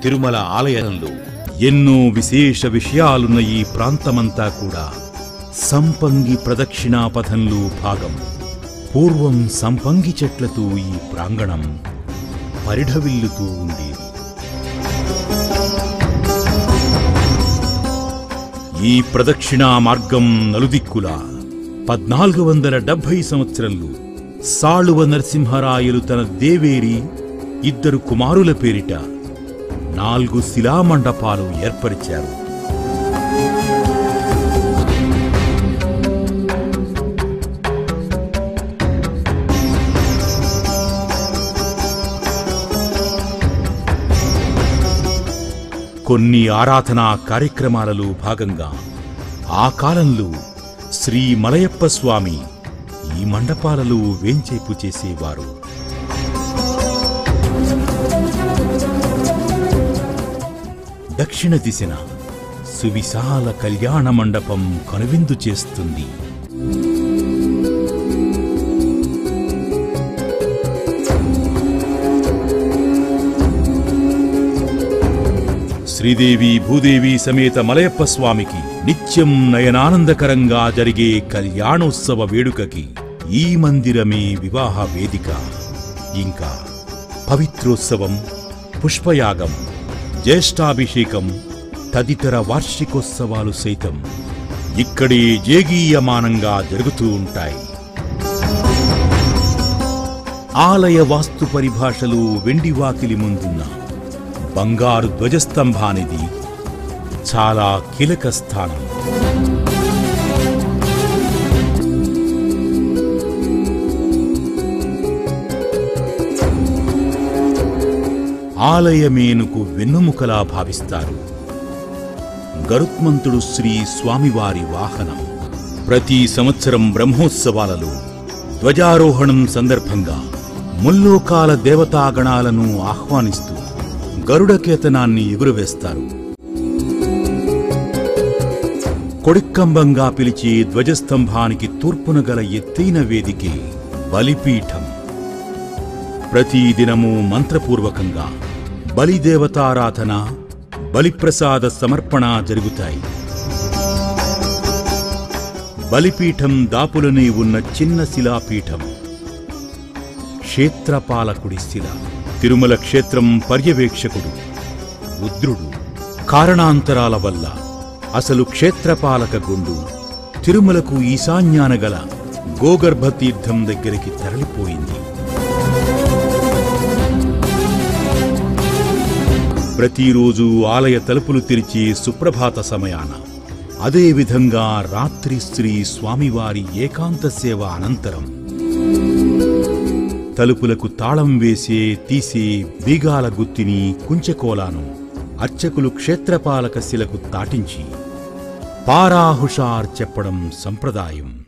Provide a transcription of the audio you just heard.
తిరుమల ఆలయంలో ఎన్నో విశేష విషయాలున్న ఈ ప్రాంతమంతా కూడా సంపంగి ప్రదక్షిణా పథంలో భాగం పూర్వం సంపంగి చెట్లతో ఈ ప్రాంగణం పరిఢవిల్లుతూ ఉండేది ఈ ప్రదక్షిణా మార్గం నలుదిక్కులా పద్నాలుగు వందల డెబ్భై సంవత్సరంలో సాళువ నరసింహరాయలు తన దేవేరి ఇద్దరు కుమారుల పేరిట నాలుగు శిలామండపాలు ఏర్పరిచారు కొన్ని ఆరాధనా కార్యక్రమాలలో భాగంగా ఆ కాలంలో శ్రీ మలయప్ప స్వామి ఈ మండపాలలో వేంచేపు చేసేవారు దక్షిణ దిశన సువిశాల కళ్యాణ మండపం కనువిందు చేస్తుంది శ్రీదేవి భూదేవి సమేత మలయప్ప స్వామికి నిత్యం నయనానందకరంగా జరిగే కళ్యాణోత్సవ వేడుకకి ఈ మందిరమే వివాహ వేదిక ఇంకా పవిత్రోత్సవం పుష్పయాగం జ్యేష్ఠాభిషేకం తదితర వార్షికోత్సవాలు సైతం ఇక్కడే జేగీయమానంగా జరుగుతూ ఉంటాయి ఆలయ వాస్తు పరిభాషలో వెండి వాకిలి ముందున్న బంగారు ధ్వజస్తంభానిది చాలా కీలక స్థానం ఆలయమేనుకు వెన్నుముకలా భావిస్తారు గరుత్మంతుడు శ్రీ స్వామివారి వాహనం ప్రతి సంవత్సరం బ్రహ్మోత్సవాలలో ధ్వజారోహణం సందర్భంగా ముల్లోకాల దేవతాగణాలను ఆహ్వానిస్తూ గరుడకేతనాన్ని ఎగురవేస్తారు కొడిక్కంబంగా పిలిచే ధ్వజస్తంభానికి తూర్పున గల ఎత్తైన వేదికే బలిపీఠం ప్రతిదినము మంత్రపూర్వకంగా బలిదేవతారాధన బలిప్రసాద సమర్పణ జరుగుతాయి బలిపీఠం దాపులనే ఉన్న చిన్న శిలాపీఠం క్షేత్రపాలకుడి శిల తిరుమల క్షేత్రం పర్యవేక్షకుడు రుద్రుడు కారణాంతరాల వల్ల అసలు క్షేత్రపాలక గుండు తిరుమలకు ఈశాన్యాన గల గోగర్భ తీర్థం దగ్గరికి తరలిపోయింది ప్రతిరోజు ఆలయ తలుపులు తెరిచే సుప్రభాత సమయాన అదేవిధంగా రాత్రి శ్రీ స్వామివారి ఏకాంత సేవ అనంతరం తలుపులకు తాళం వేసే తీసే బీగాల గుత్తిని కుంచెకోలాను అర్చకులు క్షేత్రపాలక శిలకు తాటించి పారాహుషార్ చెప్పడం సంప్రదాయం